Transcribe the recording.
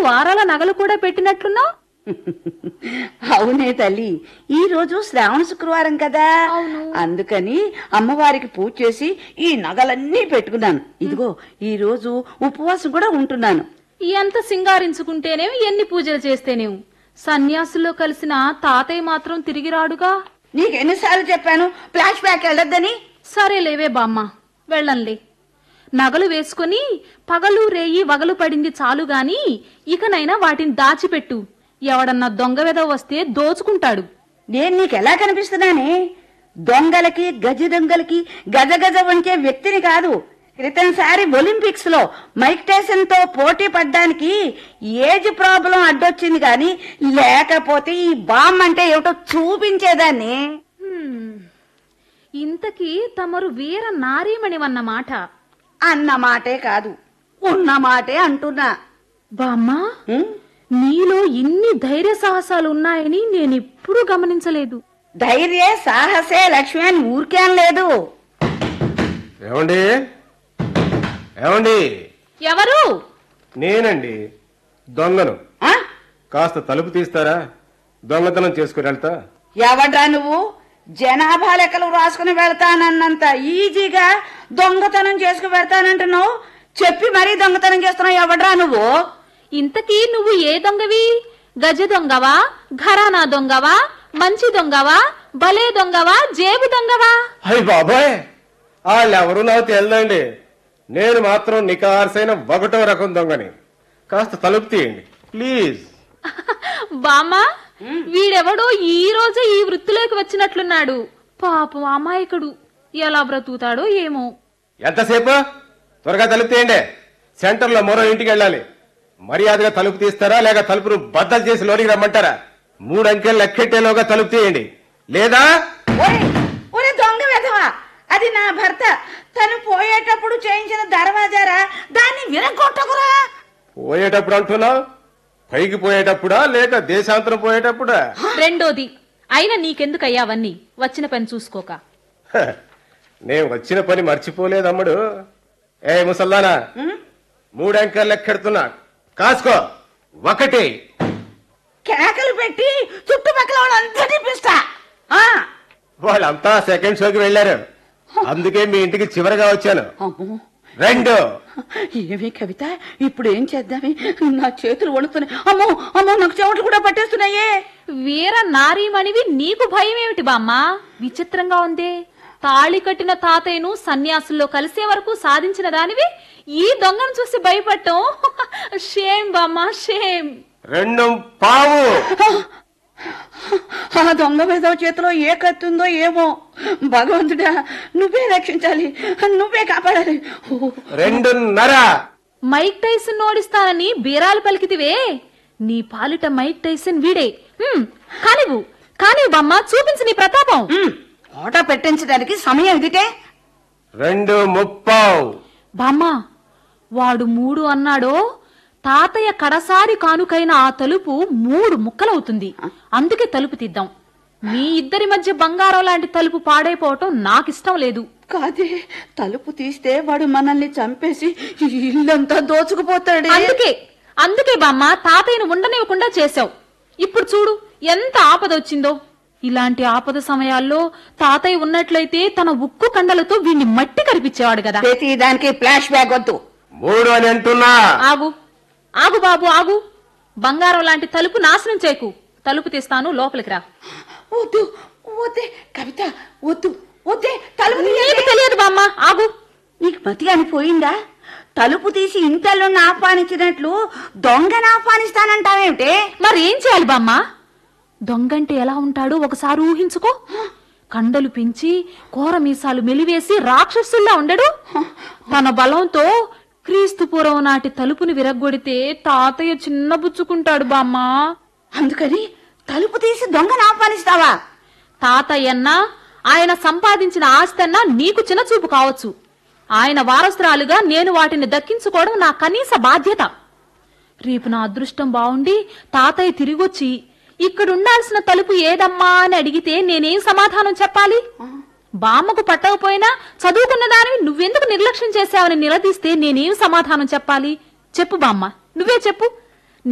వారాల నగలు కూడా పెట్టినట్లున్నావు అవునే తల్లి ఈ రోజు శ్రావణ శుక్రవారం కదా అవును. అందుకని అమ్మవారికి పూజ చేసి ఈ నగలన్నీ పెట్టుకున్నాను ఇదిగో ఈ రోజు ఉపవాసం కూడా ఉంటున్నాను ఎంత సింగారించుకుంటేనేం ఎన్ని పూజలు చేస్తేనేం సన్యాసుల్లో కలిసిన తాతయ్య మాత్రం తిరిగి రాడుగా నీకెన్నిసార్లు చెప్పాను ఫ్లాష్ బ్యాక్ వెళ్ళొద్దని సరేలేవే బామ్మ వెళ్ళంలే నగలు వేసుకుని పగలు రేయి వగలు పడింది చాలు గాని ఇకనైనా వాటిని దాచిపెట్టు ఎవడన్నా దొంగ వెద వస్తే దోచుకుంటాడు నేను నీకెలా కనిపిస్తున్నానే దొంగలకి గజ దొంగలకి గజ గజ వంచే వ్యక్తిని కాదు క్రితంసారి ఒలింపిక్స్ లో మైక్ టైసన్ తో పోటీ పడ్డానికి ఏజ్ ప్రాబ్లం అడ్డొచ్చింది గాని లేకపోతే ఈ బామ్ అంటే ఏమిటో చూపించేదాన్ని హ్మ్. ఇంతకీ తమరు వీర నారీమణివన్నమాట అన్న మాటే కాదు ఉన్న మాటే అంటున్నా బామ్మా ఉం? నీలో ఇన్ని ధైర్య సాహసాలు ఉన్నాయని నేనెప్పుడూ గమనించలేదు ధైర్యే సాహసే లక్ష్మి అని ఊరికేం లేదు ఏమండి ఏమండి ఎవరు నేనండి దొంగను ఆ? కాస్త తలుపు తీస్తారా దొంగతనం చేసుకుని వెళ్తా ఎవడ్రా నువ్వు జనాభా లెక్కలు రాసుకుని వెళ్తానన్నంత ఈజీగా దొంగతనం చేసుకు వెళ్తానంటున్నావు చెప్పి మరీ దొంగతనం చేస్తున్నావు ఎవడ్రా నువ్వు ఇంతకీ నువ్వు ఏ దొంగవి గజ దొంగవా ఘరానా దొంగవా మంచి దొంగవా భలే దొంగవా జేబు దొంగవా అయ్యి బాబాయ్ వాళ్ళెవరూ నాకు తెలియదండి నేను మాత్రం నికార్సైన ఒకటో రకం దొంగని కాస్త తలుపు తీయండి ప్లీజ్ బామ్మా వీడెవడో ఈ రోజే ఈ వృత్తిలోకి వచ్చినట్లున్నాడు పాపం అమాయకుడు ఎలా బ్రతుకుతాడో ఏమో ఎంతసేపు త్వరగా తలుపు తీయండి సెంటర్లో మరో ఇంటికి వెళ్ళాలి మర్యాదగా తలుపు తీస్తారా లేక తలుపును బద్దలు చేసి లోనికి రమ్మంటారా మూడు అంకెలు లెక్కెట్టేలోగా తలుపు తీయండి లేదా ఒరే ఒరే దొంగ వెధవా అది నా భర్త తను పోయేటప్పుడు చేయించిన దర్వాజారా దాన్ని విరగొట్టకురా పోయేటప్పుడు అంటున్నావు పైకి పోయేటప్పుడా లేక దేశాంతరం పోయేటప్పుడా రెండోది అయినా నీకెందుకయ్యా అవన్నీ వచ్చిన పని చూసుకోక హ, నేను వచ్చిన పని మర్చిపోలేదమ్ముడు ఏ ముసల్లానా మూడు అంకెలు లెక్కెడుతున్నా కాసుకో ఒకటి కేకలు పెట్టి చుట్టుపక్కల వాళ్ళందరినీ పిస్తా ఆ వాళ్ళంతా సెకండ్ షోకి వెళ్ళారు అందుకే మీ ఇంటికి చివరగా వచ్చాను అమ్మో రెండు ఏమి కవిత ఇప్పుడు ఏం చేద్దామి నా చేతులు వణుకుతున్నాయి అమ్మో అమ్మో నాకు చెమటలు కూడా పట్టేస్తున్నాయే వీర నారీమణివి నీకు భయం ఏమిటి బామ్మా విచిత్రంగా ఉందే తాళి కట్టిన తాతయ్యను సన్యాసుల్లో కలిసే వరకు సాధించిన దానివి ఈ దొంగను చూసి భయపడటం షేమ్ బామ్మా షేమ్ రెండు పావు ఆ దొంగ వేదవ చేతిలో ఏ కత్తుందో ఏమో భగవంతుడా నువ్వే రక్షించాలి నువ్వే కాపాడాలి ఓ, రెండున్నర మైక్ టైసన్ ఓడిస్తానని బీరాలు పలికితివే నీ పాలిట మైక్ టైసన్ వీడే హ్మ్, కానివ్వు కానివ్వు బామ్మ చూపించు నీ ప్రతాపం ఉమ్, ఓట పెట్టించడానికి సమయం ఇదిటే రెండు ముప్పావు బామ్మ వాడు మూడు అన్నాడో తాతయ్య కడసారి కానుకైన ఆ తలుపు మూడు ముక్కలవుతుంది అందుకే తలుపు తీద్దాం మీ ఇద్దరి మధ్య బంగారం లాంటి తలుపు పాడైపోవటం నాకిష్టం లేదు కాదే తలుపు తీస్తే వాడు మనల్ని చంపేసి ఇల్లంతా దోచుకుపోతాడే అందుకే అందుకే బామ్మ తాతయ్యను ఉండనివ్వకుండా చేశావు ఇప్పుడు చూడు ఎంత ఆపద వచ్చిందో ఇలాంటి ఆపద సమయాల్లో తాతయ్య ఉన్నట్లయితే తన ఉక్కు కండలతో వీణ్ణి మట్టి కరిపించేవాడు కదా ప్రతి దానికి ఫ్లాష్ బ్యాక్ వద్దు మూడు అని అంటున్నా ఆగు ఆగు బాబు ఆగు బంగారం లాంటి తలుపు నాశనం చేయకు తలుపు తీస్తాను లోపలికి రా వద్దు వద్దే కవిత వద్దు వద్దే తలుపు తీయండి. నీకు తెలియదు బామ్మ ఆగు నీకు మతి అనిపోయిందా తలుపు తీసి ఇంతల్లోని ఆహ్వానించినట్లు దొంగను ఆహ్వానిస్తానంటావేమిటే మరి ఏం చేయాలి బామ్మ దొంగంటే ఎలా ఉంటాడో ఒకసారి ఊహించుకో కండలు పెంచి కోర మీసాలు మెలివేసి రాక్షసుల్లా ఉండడు తన బలంతో క్రీస్తు పూర్వం నాటి తలుపుని విరగ్గొడితే తాతయ్య చిన్నబుచ్చుకుంటాడు బామ్మ అందుకని తలుపు తీసి దొంగను ఆహ్వానిస్తావా తాతయ్యన్నా ఆయన సంపాదించిన ఆస్తన్నా నీకు చిన్నచూపు కావచ్చు ఆయన వారసురాలుగా నేను వాటిని దక్కించుకోవడం నా కనీస బాధ్యత రేపు నా అదృష్టం బావుండి తాతయ్య తిరిగొచ్చి ఇక్కడుండాల్సిన తలుపు ఏదమ్మా అని అడిగితే నేనేం సమాధానం చెప్పాలి బామ్మకు పట్టకపోయినా చదువుకున్న దానివి నువ్వెందుకు నిర్లక్ష్యం చేశావని నిలదీస్తే నేనేం సమాధానం చెప్పాలి చెప్పు బామ్మ నువ్వే చెప్పు